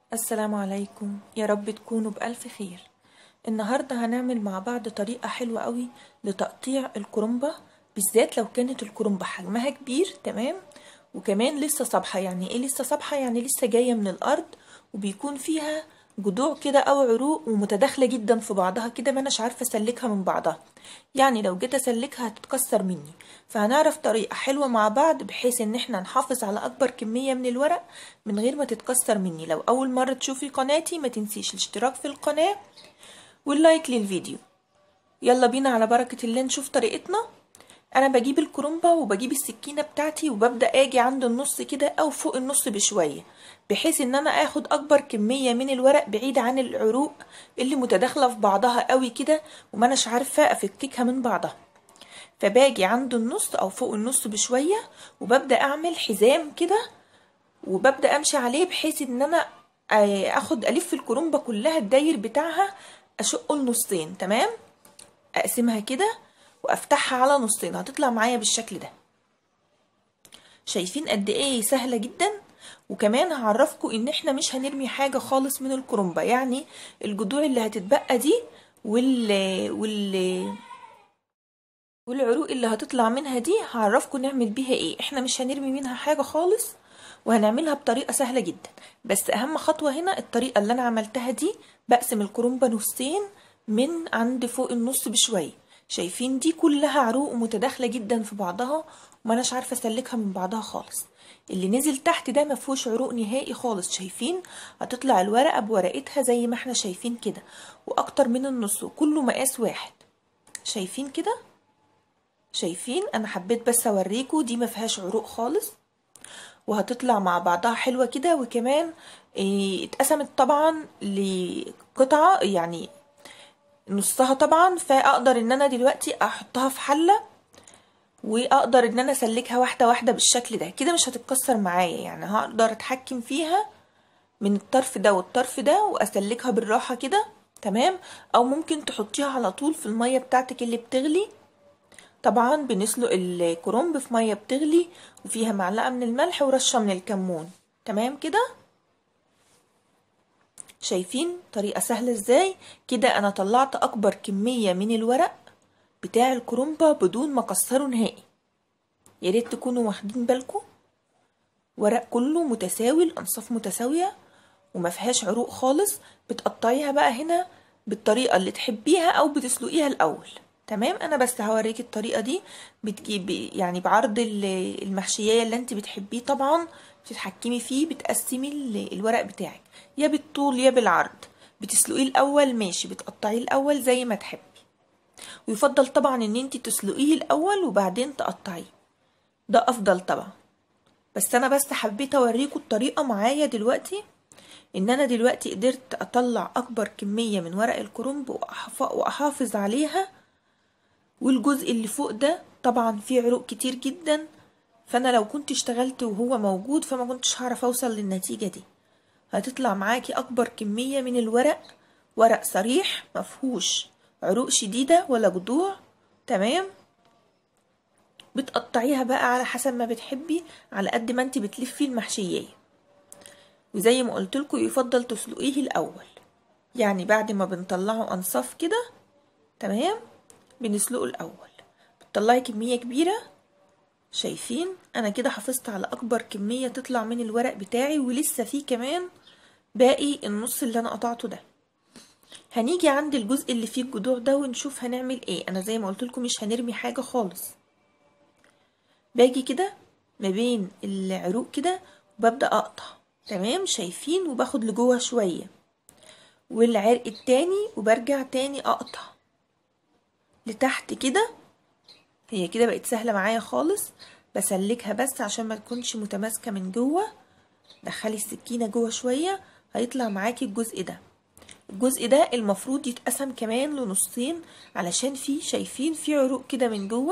السلام عليكم يا رب تكونوا بألف خير النهاردة هنعمل مع بعض طريقة حلوة قوي لتقطيع الكرنبة بالذات لو كانت الكرنبة حجمها كبير تمام وكمان لسه صبحة يعني ايه لسه صبحة يعني لسه جاية من الأرض وبيكون فيها جذوع كده أو عروق ومتداخلة جدا في بعضها كده ما أناش عارفة أسلكها من بعضها يعني لو جيت أسلكها هتتكسر مني فهنعرف طريقة حلوة مع بعض بحيث إن احنا نحافظ على أكبر كمية من الورق من غير ما تتكسر مني لو أول مرة تشوفي قناتي ما تنسيش الاشتراك في القناة واللايك للفيديو يلا بينا على بركة الله نشوف طريقتنا انا بجيب الكرنبة وبجيب السكينة بتاعتي وببدأ اجي عند النص كده او فوق النص بشوية بحيث ان انا اخد اكبر كمية من الورق بعيد عن العروق اللي متداخلة في بعضها قوي كده وما اناش عارفة افككها من بعضها فباجي عند النص او فوق النص بشوية وببدأ اعمل حزام كده وببدأ امشي عليه بحيث ان انا اخد الف الكرنبة كلها الداير بتاعها اشقه لنصين تمام اقسمها كده وافتحها على نصين هتطلع معايا بالشكل ده شايفين قد ايه سهله جدا وكمان هعرفكم ان احنا مش هنرمي حاجه خالص من الكرنبه يعني الجذوع اللي هتتبقى دي وال وال والعروق اللي هتطلع منها دي هعرفكم نعمل بيها ايه احنا مش هنرمي منها حاجه خالص وهنعملها بطريقه سهله جدا بس اهم خطوه هنا الطريقه اللي انا عملتها دي بقسم الكرنبه نصين من عند فوق النص بشويه شايفين دي كلها عروق متداخله جدا في بعضها وما اناش عارفه اسلكها من بعضها خالص اللي نزل تحت ده مفهوش عروق نهائي خالص شايفين هتطلع الورقه بورقتها زي ما احنا شايفين كده واكتر من النص وكله مقاس واحد شايفين كده شايفين انا حبيت بس اوريكم دي مفيهاش عروق خالص وهتطلع مع بعضها حلوه كده وكمان اه اتقسمت طبعا لقطعه يعني نصها طبعا فاقدر ان انا دلوقتي احطها في حله واقدر ان انا اسلكها واحده واحده بالشكل ده كده مش هتتكسر معايا يعني هقدر اتحكم فيها من الطرف ده والطرف ده واسلكها بالراحه كده تمام او ممكن تحطيها على طول في الميه بتاعتك اللي بتغلي طبعا بنسلق الكرنب في ميه بتغلي وفيها معلقه من الملح ورشه من الكمون تمام كده شايفين طريقة سهلة ازاي كده انا طلعت اكبر كمية من الورق بتاع الكرنبة بدون ما اكسره نهائي يا ريت تكونوا واخدين بالكم ورق كله متساوي الانصاف متساوية وما فيهاش عروق خالص بتقطعيها بقى هنا بالطريقة اللي تحبيها او بتسلقيها الاول تمام انا بس هوريك الطريقة دي بتجيبي يعني بعرض المحشية اللي انت بتحبيه طبعا تتحكمي فيه بتقسمي الورق بتاعك يا بالطول يا بالعرض بتسلقيه الاول ماشي بتقطعيه الاول زي ما تحبي ويفضل طبعا ان انت تسلقيه الاول وبعدين تقطعيه ده افضل طبعا بس انا بس حبيت اوريكم الطريقه معايا دلوقتي ان انا دلوقتي قدرت اطلع اكبر كميه من ورق الكرنب واحافظ عليها والجزء اللي فوق ده طبعا فيه عروق كتير جدا فانا لو كنت اشتغلت وهو موجود فما كنتش هعرف اوصل للنتيجه دي هتطلع معاكي اكبر كميه من الورق ورق صريح مفهوش عروق شديده ولا جذوع تمام بتقطعيها بقى على حسب ما بتحبي على قد ما انت بتلفي المحشيه وزي ما قلت لكم يفضل تسلقيه الاول يعني بعد ما بنطلعه انصاف كده تمام بنسلقه الاول بتطلعي كميه كبيره شايفين انا كده حافظت على اكبر كمية تطلع من الورق بتاعي ولسه فيه كمان باقي النص اللي انا قطعته ده هنيجي عند الجزء اللي فيه الجذوع ده ونشوف هنعمل ايه انا زي ما قلت لكم مش هنرمي حاجة خالص باجي كده ما بين العروق كده وببدأ اقطع تمام شايفين وباخد لجوه شوية والعرق التاني وبرجع تاني اقطع لتحت كده هي كده بقت سهله معايا خالص بسلكها بس عشان ما تكونش متماسكه من جوه دخلي السكينه جوه شويه هيطلع معاكي الجزء ده الجزء ده المفروض يتقسم كمان لنصين علشان فيه شايفين فيه عروق كده من جوه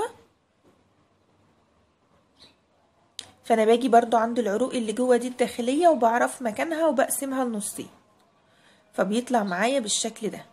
فانا باجي برضو عند العروق اللي جوه دي الداخليه وبعرف مكانها وبقسمها لنصين فبيطلع معايا بالشكل ده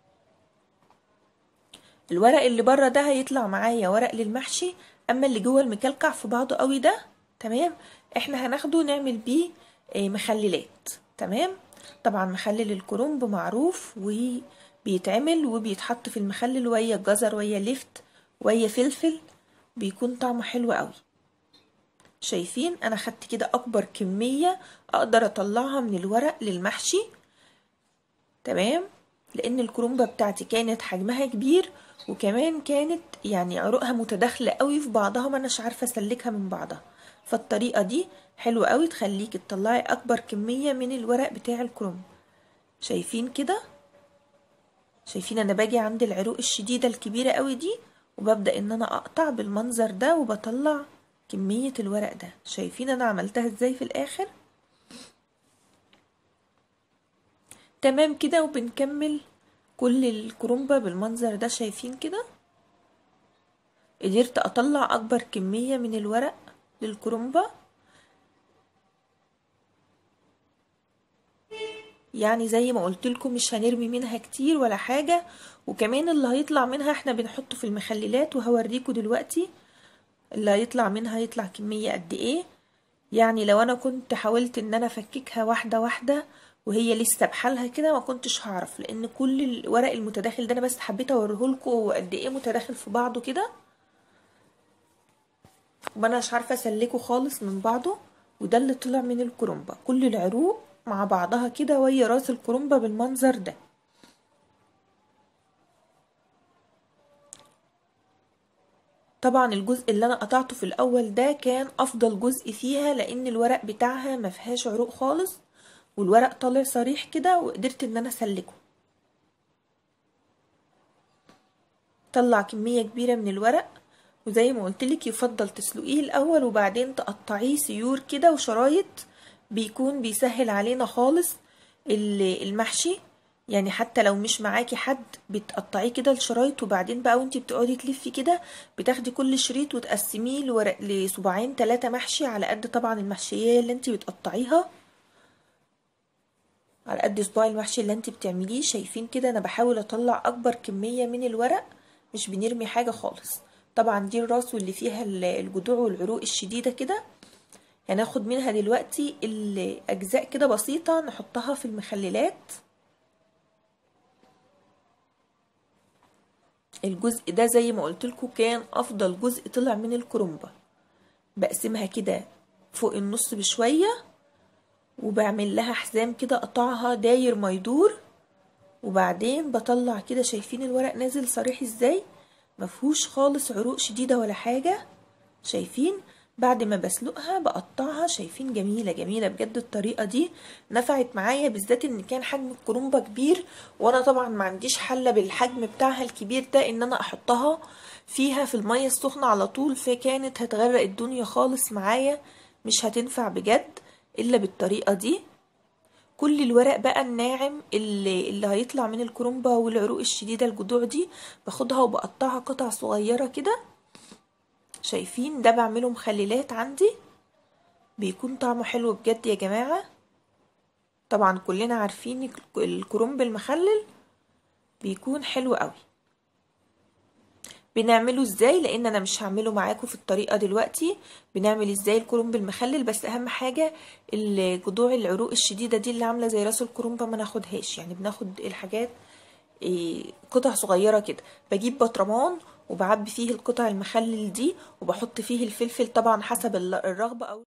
الورق اللي بره ده هيطلع معايا ورق للمحشي اما اللي جوه المكلكع في بعضه قوي ده تمام احنا هناخده نعمل بيه مخللات تمام طبعا مخلل الكرنب معروف وبيتعمل وبيتحط في المخلل ويا جزر ويا لفت ويا فلفل بيكون طعمه حلو قوي شايفين انا خدت كده اكبر كمية اقدر اطلعها من الورق للمحشي تمام لان الكرومبة بتاعتي كانت حجمها كبير وكمان كانت يعني عروقها متداخلة قوي في بعضها ما اناش عارفة اسلكها من بعضها فالطريقة دي حلوة قوي تخليك تطلعي اكبر كمية من الورق بتاع الكرومب شايفين كده شايفين انا باجي عند العروق الشديدة الكبيرة قوي دي وببدأ ان انا اقطع بالمنظر ده وبطلع كمية الورق ده شايفين انا عملتها ازاي في الاخر تمام كده وبنكمل كل الكرومبة بالمنظر ده شايفين كده قدرت اطلع اكبر كمية من الورق للكرومبة يعني زي ما قلت لكم مش هنرمي منها كتير ولا حاجة وكمان اللي هيطلع منها احنا بنحطه في المخللات وهوريكم دلوقتي اللي هيطلع منها يطلع كمية قد ايه يعني لو انا كنت حاولت ان انا افككها واحدة واحدة وهي لسه بحالها كده ما كنتش هعرف لان كل الورق المتداخل ده انا بس حبيت اوريهولكوا قد ايه متداخل في بعضه كده وانا مش عارفه اسلكه خالص من بعضه وده اللي طلع من الكرومبه كل العروق مع بعضها كده وهي راس الكرومبه بالمنظر ده طبعا الجزء اللي انا قطعته في الاول ده كان افضل جزء فيها لان الورق بتاعها ما فيهاش عروق خالص والورق طالع صريح كده وقدرت ان انا اسلكه طلع كمية كبيرة من الورق وزي ما قلتلك يفضل تسلقيه الاول وبعدين تقطعيه سيور كده وشرايط بيكون بيسهل علينا خالص المحشي يعني حتى لو مش معاكي حد بتقطعيه كده الشرايط وبعدين بقى وانتي بتقعدي تلفي كده بتاخدي كل شريط وتقسميه لورق لصباعين ثلاثة محشي على قد طبعا المحشية اللي انتي بتقطعيها على قد صباع المحشي اللي انت بتعمليه شايفين كده انا بحاول اطلع اكبر كمية من الورق مش بنرمي حاجة خالص طبعا دي الراس واللي فيها الجذوع والعروق الشديدة كده هناخد منها دلوقتي الاجزاء كده بسيطة نحطها في المخللات الجزء ده زي ما قلت لكم كان افضل جزء طلع من الكرومبة بقسمها كده فوق النص بشوية وبعمل لها حزام كده قطعها داير ما يدور وبعدين بطلع كده شايفين الورق نازل صريح ازاي مفهوش خالص عروق شديدة ولا حاجة شايفين بعد ما بسلقها بقطعها شايفين جميلة جميلة بجد الطريقة دي نفعت معايا بالذات ان كان حجم الكرومبة كبير وانا طبعا ما عنديش حلة بالحجم بتاعها الكبير ده ان انا احطها فيها في المية السخنة على طول فكانت هتغرق الدنيا خالص معايا مش هتنفع بجد الا بالطريقة دي كل الورق بقى الناعم اللي, اللي هيطلع من الكرومبة والعروق الشديدة الجذوع دي باخدها وبقطعها قطع صغيرة كده شايفين ده بعمله مخللات عندي بيكون طعمه حلو بجد يا جماعة طبعا كلنا عارفين الكرنب المخلل بيكون حلو قوي بنعمله ازاي لان انا مش هعمله معاكم في الطريقه دلوقتي بنعمل ازاي الكرنب المخلل بس اهم حاجه الجذوع العروق الشديده دي اللي عامله زي راس الكرنبه ما ناخدهاش يعني بناخد الحاجات قطع صغيره كده بجيب بطرمان وبعبي فيه القطع المخلل دي وبحط فيه الفلفل طبعا حسب الرغبه او